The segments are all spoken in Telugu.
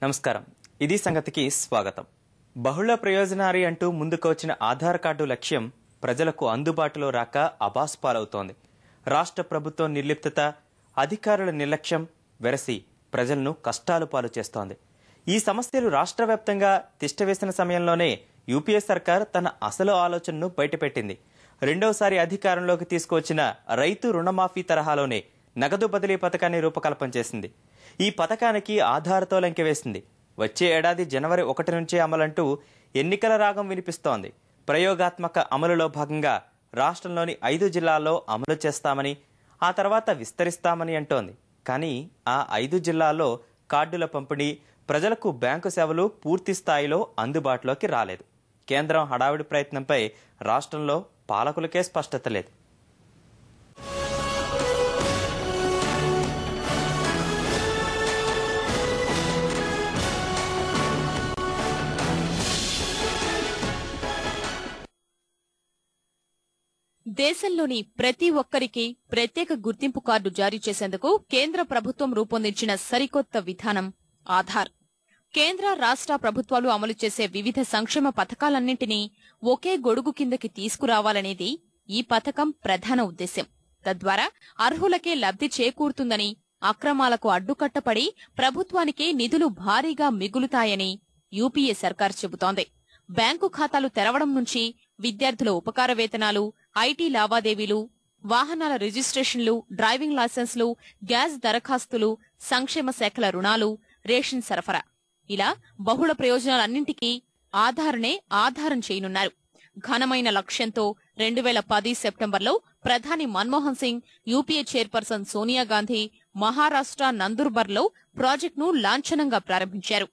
నమస్కారం ఇది సంగతికి స్వాగతం బహుళ ప్రయోజనారి అంటూ ముందుకు వచ్చిన ఆధార్ కార్డు లక్ష్యం ప్రజలకు అందుబాటులో రాక అబాస్ పాలవుతోంది రాష్ట్ర ప్రభుత్వం నిర్లిప్తత అధికారుల నిర్లక్ష్యం వెరసి ప్రజలను కష్టాలు పాలు చేస్తోంది ఈ సమస్యలు రాష్ట్ర వ్యాప్తంగా తిష్టవేసిన సమయంలోనే యూపీఏ సర్కార్ తన అసలు ఆలోచనను బయటపెట్టింది రెండోసారి అధికారంలోకి తీసుకువచ్చిన రైతు రుణమాఫీ తరహాలోనే నగదు బదిలీ పథకాన్ని రూపకల్పన చేసింది ఈ పథకానికి ఆధార్తో లంకెవేసింది వచ్చే ఏడాది జనవరి ఒకటి నుంచే అమలంటూ ఎన్నికల రాగం వినిపిస్తోంది ప్రయోగాత్మక అమలులో భాగంగా రాష్ట్రంలోని ఐదు జిల్లాల్లో అమలు చేస్తామని ఆ తర్వాత విస్తరిస్తామని అంటోంది కానీ ఆ ఐదు జిల్లాల్లో కార్డుల పంపిణీ ప్రజలకు బ్యాంకు సేవలు పూర్తి స్థాయిలో అందుబాటులోకి రాలేదు కేంద్రం హడావిడి ప్రయత్నంపై రాష్ట్రంలో పాలకులకే స్పష్టత లేదు దేశంలోని ప్రతి ఒక్కరికి ప్రత్యేక గుర్తింపు కార్డు జారీ చేసేందుకు కేంద్ర ప్రభుత్వం రూపొందించిన సరికొత్త విధానం ఆధార్ కేంద్ర రాష్ట్ర ప్రభుత్వాలు అమలు చేసే వివిధ సంక్షేమ పథకాలన్నింటినీ ఒకే గొడుగు కిందకి తీసుకురావాలనేది ఈ పథకం ప్రధాన ఉద్దేశ్యం తద్వారా అర్హులకే లబ్ధి చేకూరుతుందని అక్రమాలకు అడ్డుకట్టపడి ప్రభుత్వానికి నిధులు భారీగా మిగులుతాయని యూపీఏ సర్కార్ చెబుతోంది బ్యాంకు ఖాతాలు తెరవడం నుంచి విద్యార్థుల ఉపకార వేతనాలు ఐటీ లావాదేవీలు వాహనాల రిజిస్ట్రేషన్లు డ్రైవింగ్ లైసెన్స్లు గ్యాస్ దరఖాస్తులు సంక్షేమ శాఖల రుణాలు రేషన్ సరఫరా ఇలా బహుళ ప్రయోజనాలన్నింటికీ ఆధార్నే ఆధారం చేయనున్నారు ఘనమైన లక్ష్యంతో రెండు వేల పది సెప్టెంబర్లో ప్రధాని మన్మోహన్ సింగ్ యూపీఏ చైర్పర్సన్ సోనియా గాంధీ మహారాష్ట్ర నందుర్బర్లో ప్రాజెక్టును లాంఛనంగా ప్రారంభించారు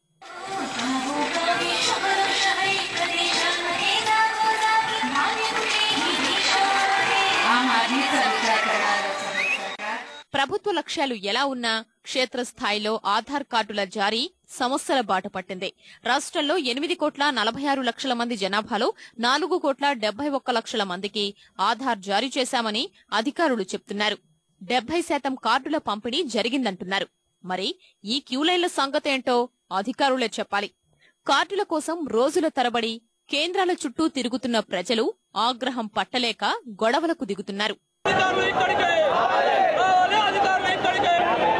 ప్రభుత్వ లక్ష్యాలు ఎలా ఉన్నా క్షేత్రస్థాయిలో ఆధార్ కార్డుల జారీ సమస్యల బాట పట్టింది రాష్ట్రంలో ఎనిమిది కోట్ల నలభై ఆరు లక్షల మంది జనాభాలో నాలుగు కోట్ల డెబ్బై ఒక్క లక్షల మందికి ఆధార్ జారీ చేశామని అధికారులు చెప్తున్నారు డెబ్బై శాతం కార్డుల పంపిణీ జరిగిందంటున్నారు మరి ఈ క్యూలైన్ల సంగతేంటో అధికారులే చెప్పాలి కార్డుల కోసం రోజుల తరబడి కేంద్రాల చుట్టూ తిరుగుతున్న ప్రజలు ఆగ్రహం పట్టలేక గొడవలకు దిగుతున్నారు అధికారులు ఇక్కడికే రావాలి అధికారులు ఇక్కడికే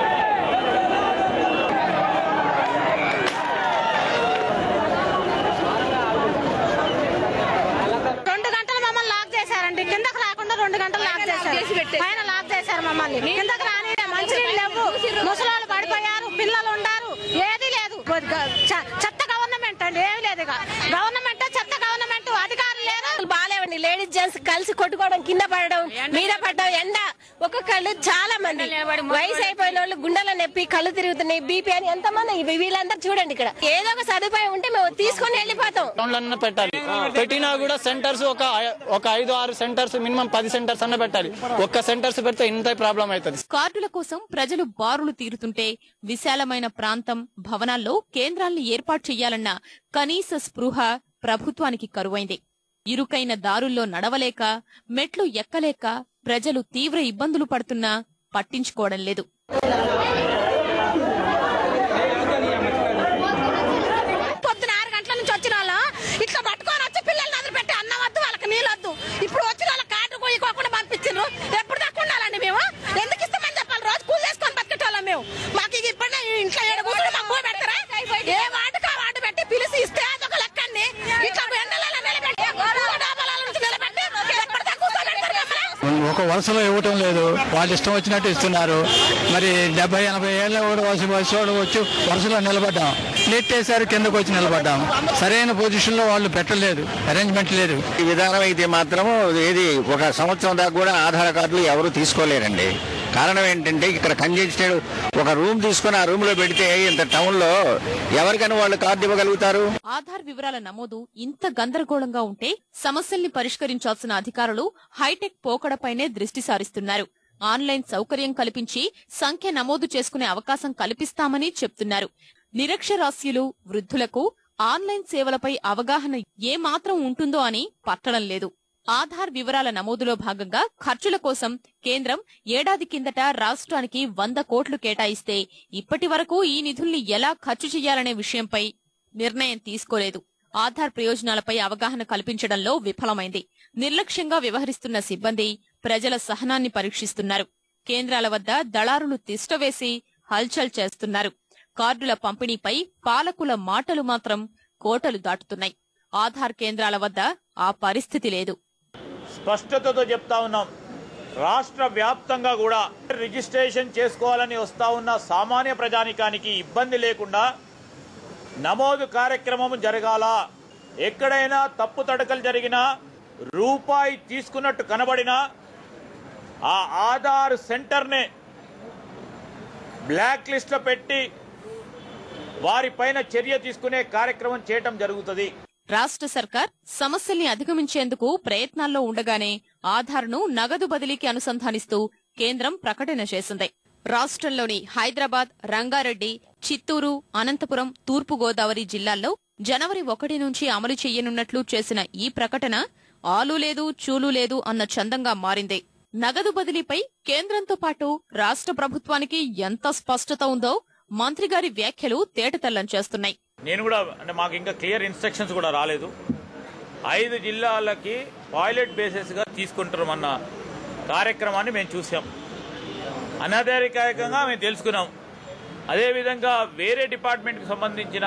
రెండు గంటలు మమ్మల్ని లాక్ చేశారండి కిందకు రాకుండా రెండు గంటలు లాక్ చేశారు పైన లాక్ చేశారు మమ్మల్ని కిందకు రాని మంచినీళ్ళు లేవు ముసలోళ్ళు పడిపోయారు పిల్లలు ఉండారు ఏది లేదు చ- చెత్త గవర్నమెంట్ అండి ఏమి లేదు ఇక గవర్నమెంట్ చెత్త గవర్నమెంట్ అధికారులు లేరు అసలు బాగాలేవండి లేడీస్ జెంట్స్ కలిసి కొట్టుకోవడం కింద పడడం మీద పడడం ఎండ ఒక్కొక్కళ్ళు చాలా మంది వయసు అయిపోయిన వాళ్ళు గుండెల నొప్పి కళ్ళు తిరుగుతున్నాయి బీపీ అని ఎంతమంది ఇవి- వీళ్ళందరూ చూడండి ఇక్కడ ఏదో ఒక సదుపాయం ఉంటే మేము తీసుకొని వెళ్ళిపోతాం టౌన్లన్నా పెట్టాలి పెట్టినా కూడా సెంటర్స్ ఒక ఒక ఐదు ఆరు సెంటర్స్ మినిమం పది సెంటర్స్ అన్న పెట్టాలి ఒక్క సెంటర్స్ పెడితే ఇంత ప్రాబ్లం అవుతుంది కార్డుల కోసం ప్రజలు బారులు తీరుతుంటే విశాలమైన ప్రాంతం భవనాల్లో కేంద్రాల్ని ఏర్పాటు చెయ్యాలన్న కనీస స్పృహ ప్రభుత్వానికి కరువైంది ఇరుకైన దారుల్లో నడవలేక మెట్లు ఎక్కలేక ప్రజలు తీవ్ర ఇబ్బందులు పడుతున్నా పట్టించుకోవడం లేదు పొద్దున ఆరు గంటల నుంచి వచ్చిన వాళ్ళు ఇట్లా పట్టుకొని వచ్చి పిల్లల్ని అదిలి పెట్టి అన్నం వద్దు వాళ్ళకి నీళ్ళు వద్దు ఇప్పుడు వచ్చిన వాళ్ళ కార్డు పోయికోకుండా పంపించారు ఎప్పుడు దాకా ఉండాలండి మేము ఎందుకు ఇస్తామని చెప్పాలి రోజు కూలి చేసుకొని బతికేటోళ్ళం మేము మాకు ఇక ఇప్పుడు ఇంట్లో ఏడు కూర్చొని మాకు భూమి పెడతారా ఏ వార్డుకు ఆ వార్డు పెట్టి పిలిచి ఇస్తే అదొక లెక్కండి ఇట్లా ఎండలలో నిలబెట్టి డాబాల నుంచి నిలబెట్టి ఎప్పుడు దాకా కూర్చోబెడతారు మమ్మల్ని ఒక వరుసలో ఇవ్వటం లేదు వాళ్ళు ఇష్టం వచ్చినట్టు ఇస్తున్నారు మరి డెబ్బై ఎనభై ఏళ్ళ కూడా వలస వలస వచ్చి వరుసలో నిలబడ్డాం నెట్టేసారి కిందకు వచ్చి నిలబడ్డాం సరైన పొజిషన్ లో వాళ్ళు పెట్టలేదు అరేంజ్మెంట్ లేదు ఈ విధానం అయితే మాత్రం ఏది ఒక సంవత్సరం దాకా కూడా ఆధార్ కార్డులు ఎవరు తీసుకోలేరండి కారణం ఏంటంటే ఇక్కడ కంజెస్టెడ్ ఒక రూమ్ తీసుకొని ఆ రూమ్ లో పెడితే ఇంత టౌన్ లో ఎవరికైనా వాళ్ళు కార్డు ఇవ్వగలుగుతారు ఆధార్ వివరాల నమోదు ఇంత గందరగోళంగా ఉంటే సమస్యల్ని పరిష్కరించాల్సిన అధికారులు హైటెక్ పోకడపైనే దృష్టి సారిస్తున్నారు ఆన్లైన్ సౌకర్యం కల్పించి సంఖ్య నమోదు చేసుకునే అవకాశం కల్పిస్తామని చెప్తున్నారు నిరక్షరాస్యులు వృద్ధులకు ఆన్లైన్ సేవలపై అవగాహన ఏమాత్రం ఉంటుందో అని పట్టడం లేదు ఆధార్ వివరాల నమోదులో భాగంగా ఖర్చుల కోసం కేంద్రం ఏడాది కిందట రాష్ట్రానికి వంద కోట్లు కేటాయిస్తే ఇప్పటి వరకు ఈ నిధుల్ని ఎలా ఖర్చు చేయాలనే విషయంపై నిర్ణయం తీసుకోలేదు ఆధార్ ప్రయోజనాలపై అవగాహన కల్పించడంలో విఫలమైంది నిర్లక్ష్యంగా వ్యవహరిస్తున్న సిబ్బంది ప్రజల సహనాన్ని పరీక్షిస్తున్నారు కేంద్రాల వద్ద దళారులు తిష్టవేసి హల్చల్ చేస్తున్నారు కార్డుల పంపిణీపై పాలకుల మాటలు మాత్రం కోటలు దాటుతున్నాయి ఆధార్ కేంద్రాల వద్ద ఆ పరిస్థితి లేదు స్పష్టతతో చెప్తా ఉన్నాం రాష్ట్ర వ్యాప్తంగా కూడా రిజిస్ట్రేషన్ చేసుకోవాలని వస్తా ఉన్న సామాన్య ప్రజానికానికి ఇబ్బంది లేకుండా నమోదు కార్యక్రమం జరగాల ఎక్కడైనా తప్పు తడకలు జరిగినా రూపాయి తీసుకున్నట్టు కనబడినా ఆ ఆధార్ సెంటర్నే బ్లాక్ లిస్ట్లో పెట్టి వారిపైన చర్య తీసుకునే కార్యక్రమం చేయటం జరుగుతుంది రాష్ట్ర సర్కార్ సమస్యల్ని అధిగమించేందుకు ప్రయత్నాల్లో ఉండగానే ఆధార్ను నగదు బదిలీకి అనుసంధానిస్తూ కేంద్రం ప్రకటన చేసింది రాష్ట్రంలోని హైదరాబాద్ రంగారెడ్డి చిత్తూరు అనంతపురం తూర్పుగోదావరి జిల్లాల్లో జనవరి ఒకటి నుంచి అమలు చేయనున్నట్లు చేసిన ఈ ప్రకటన ఆలు లేదు చూలు లేదు అన్న చందంగా మారింది నగదు బదిలీపై కేంద్రంతో పాటు రాష్ట్ర ప్రభుత్వానికి ఎంత స్పష్టత ఉందో మంత్రి గారి వ్యాఖ్యలు తేటతెల్లం చేస్తున్నాయి నేను కూడా అంటే మాకు ఇంకా క్లియర్ ఇన్స్ట్రక్షన్స్ కూడా రాలేదు ఐదు జిల్లాలకి పాయిలెట్ బేసిస్గా తీసుకుంటామన్న కార్యక్రమాన్ని మేము చూసాం అనధికారికంగా మేము తెలుసుకున్నాం అదేవిధంగా వేరే డిపార్ట్మెంట్కి సంబంధించిన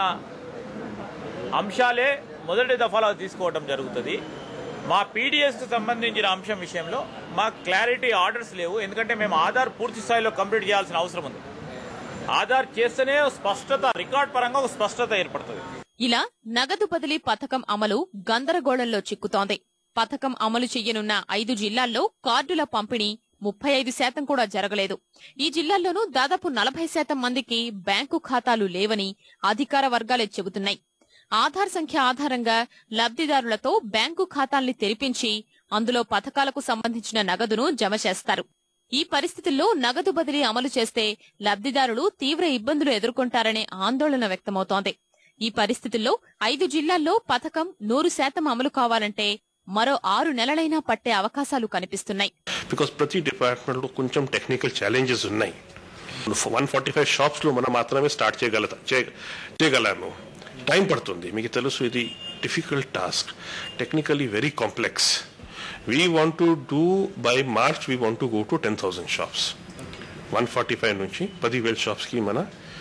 అంశాలే మొదటి దఫాలో తీసుకోవడం జరుగుతుంది మా పీడిఎస్కి సంబంధించిన అంశం విషయంలో మాకు క్లారిటీ ఆర్డర్స్ లేవు ఎందుకంటే మేము ఆధార్ పూర్తి స్థాయిలో కంప్లీట్ చేయాల్సిన అవసరం ఉంది ఆధార్ చేస్తేనే స్పష్టత రికార్డ్ పరంగా ఒక స్పష్టత ఏర్పడుతుంది ఇలా నగదు బదిలీ పథకం అమలు గందరగోళంలో చిక్కుతోంది పథకం అమలు చెయ్యనున్న ఐదు జిల్లాల్లో కార్డుల పంపిణీ ముప్పై ఐదు శాతం కూడా జరగలేదు ఈ జిల్లాల్లోనూ దాదాపు నలభై శాతం మందికి బ్యాంకు ఖాతాలు లేవని అధికార వర్గాలే చెబుతున్నాయి ఆధార్ సంఖ్య ఆధారంగా లబ్దిదారులతో బ్యాంకు ఖాతాల్ని తెరిపించి అందులో పథకాలకు సంబంధించిన నగదును జమ చేస్తారు ఈ పరిస్థితుల్లో నగదు బదిలీ అమలు చేస్తే లబ్దిదారులు తీవ్ర ఇబ్బందులు ఎదుర్కొంటారనే ఆందోళన వ్యక్తమవుతోంది ఈ పరిస్థితుల్లో ఐదు జిల్లాల్లో పథకం నూరు శాతం అమలు కావాలంటే మరో ఆరు నెలలైనా పట్టే అవకాశాలు కనిపిస్తున్నాయి బికాస్ ప్రతి డిపార్ట్మెంట్లో కొంచెం టెక్నికల్ ఛాలెంజెస్ ఉన్నాయి వన్ ఫార్టీ ఫైవ్ షాప్స్లో మనం మాత్రమే స్టార్ట్ చేయగల చే- చేయగలము టైం పడుతుంది మీకు తెలుసు ఇది difficult task technically very complex we want to do by March we want to go to ten thousand shops one forty five నుంచి పదివేల షాప్స్కి మన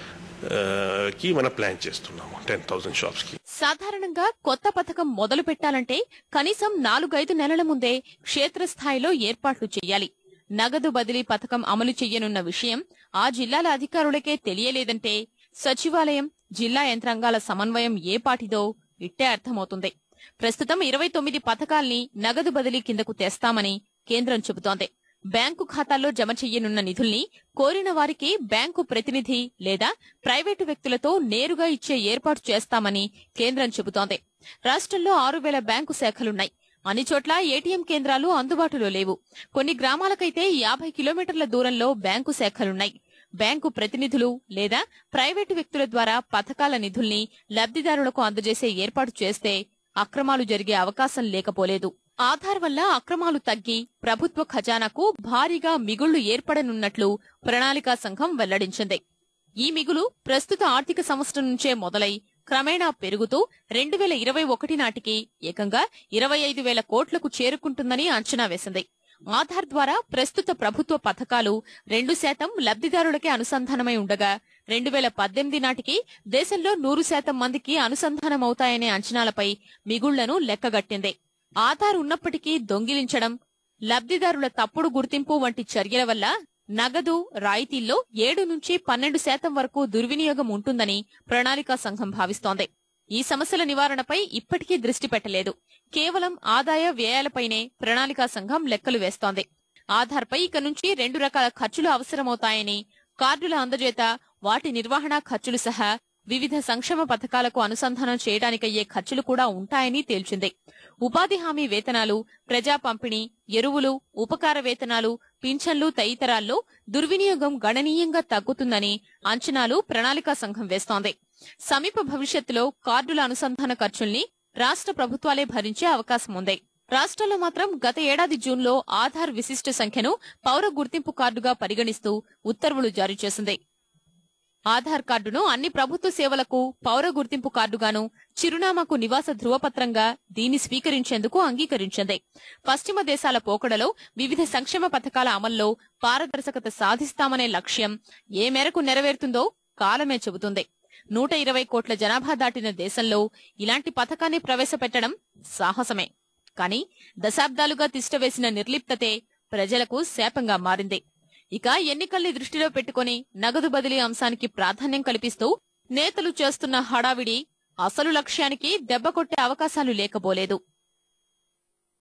ఆ, కి మన ప్లాన్ చేస్తున్నాము టెన్ థౌసండ్ షాప్స్కి సాధారణంగా కొత్త పథకం మొదలు పెట్టాలంటే కనీసం నాలుగైదు నెలల ముందే క్షేత్రస్థాయిలో ఏర్పాట్లు చేయాలి నగదు బదిలీ పథకం అమలు చెయ్యనున్న విషయం ఆ జిల్లాల అధికారులకే తెలియలేదంటే సచివాలయం జిల్లా యంత్రాంగాల సమన్వయం ఏ పాటిదో ఇట్టే అర్థమవుతుంది ప్రస్తుతం ఇరవై తొమ్మిది పథకాల్ని నగదు బదిలీ కిందకు తెస్తామని కేంద్రం చెబుతోంది బ్యాంకు ఖాతాల్లో జమ చెయ్యనున్న నిధుల్ని కోరిన వారికి బ్యాంకు ప్రతినిధి లేదా ప్రైవేటు వ్యక్తులతో నేరుగా ఇచ్చే ఏర్పాటు చేస్తామని కేంద్రం చెబుతోంది రాష్ట్రంలో ఆరు వేల బ్యాంకు శాఖలున్నాయి అన్ని చోట్ల ఏటీఎం కేంద్రాలు అందుబాటులో లేవు కొన్ని గ్రామాలకైతే యాభై కిలోమీటర్ల దూరంలో బ్యాంకు శాఖలున్నాయి బ్యాంకు ప్రతినిధులు లేదా ప్రైవేటు వ్యక్తుల ద్వారా పథకాల నిధుల్ని లబ్దిదారులకు అందజేసే ఏర్పాటు చేస్తే అక్రమాలు జరిగే అవకాశం లేకపోలేదు ఆధార్ వల్ల అక్రమాలు తగ్గి ప్రభుత్వ ఖజానాకు భారీగా మిగుళ్లు ఏర్పడనున్నట్లు ప్రణాళికా సంఘం వెల్లడించింది ఈ మిగులు ప్రస్తుత ఆర్థిక సంవత్సరం నుంచే మొదలై క్రమేణా పెరుగుతూ రెండు వేల ఇరవై ఒకటి నాటికి ఏకంగా ఇరవై ఐదు వేల కోట్లకు చేరుకుంటుందని అంచనా వేసింది ఆధార్ ద్వారా ప్రస్తుత ప్రభుత్వ పథకాలు రెండు శాతం లబ్దిదారులకే అనుసంధానమై ఉండగా రెండు వేల పద్దెనిమిది నాటికి దేశంలో నూరు శాతం మందికి అనుసంధానమవుతాయనే అంచనాలపై మిగుళ్లను లెక్కగట్టింది ఆధార్ ఉన్నప్పటికీ దొంగిలించడం లబ్దిదారుల తప్పుడు గుర్తింపు వంటి చర్యల వల్ల నగదు రాయితీల్లో ఏడు నుంచి పన్నెండు శాతం వరకు దుర్వినియోగం ఉంటుందని ప్రణాళికా సంఘం భావిస్తోంది ఈ సమస్యల నివారణపై ఇప్పటికీ దృష్టి పెట్టలేదు కేవలం ఆదాయ వ్యయాలపైనే ప్రణాళికా సంఘం లెక్కలు వేస్తోంది ఆధార్పై ఇక నుంచి రెండు రకాల ఖర్చులు అవసరమవుతాయని కార్డుల అందజేత వాటి నిర్వహణ ఖర్చులు సహా వివిధ సంక్షేమ పథకాలకు అనుసంధానం చేయడానికయ్యే ఖర్చులు కూడా ఉంటాయని తేల్చింది ఉపాధి హామీ వేతనాలు ప్రజా పంపిణీ ఎరువులు ఉపకార వేతనాలు పింఛన్లు తదితరాల్లో దుర్వినియోగం గణనీయంగా తగ్గుతుందని అంచనాలు ప్రణాళికా సంఘం వేస్తోంది సమీప భవిష్యత్తులో కార్డుల అనుసంధాన ఖర్చుల్ని రాష్ట్ర ప్రభుత్వాలే భరించే అవకాశం ఉంది రాష్ట్రంలో మాత్రం గత ఏడాది జూన్లో ఆధార్ విశిష్ట సంఖ్యను పౌర గుర్తింపు కార్డుగా పరిగణిస్తూ ఉత్తర్వులు జారీ చేసింది ఆధార్ కార్డును అన్ని ప్రభుత్వ సేవలకు పౌర గుర్తింపు కార్డుగాను చిరునామాకు నివాస ధృవపత్రంగా దీన్ని స్వీకరించేందుకు అంగీకరించింది పశ్చిమ దేశాల పోకడలో వివిధ సంక్షేమ పథకాల అమల్లో పారదర్శకత సాధిస్తామనే లక్ష్యం ఏ మేరకు నెరవేరుతుందో కాలమే చెబుతుంది నూట ఇరవై కోట్ల జనాభా దాటిన దేశంలో ఇలాంటి పథకాన్ని ప్రవేశపెట్టడం సాహసమే కానీ దశాబ్దాలుగా తిష్టవేసిన నిర్లిప్తతే ప్రజలకు శాపంగా మారింది ఇక ఎన్నికల్ని దృష్టిలో పెట్టుకుని నగదు బదిలీ అంశానికి ప్రాధాన్యం కల్పిస్తూ నేతలు చేస్తున్న హడావిడి అసలు లక్ష్యానికి దెబ్బ కొట్టే అవకాశాలు లేకపోలేదు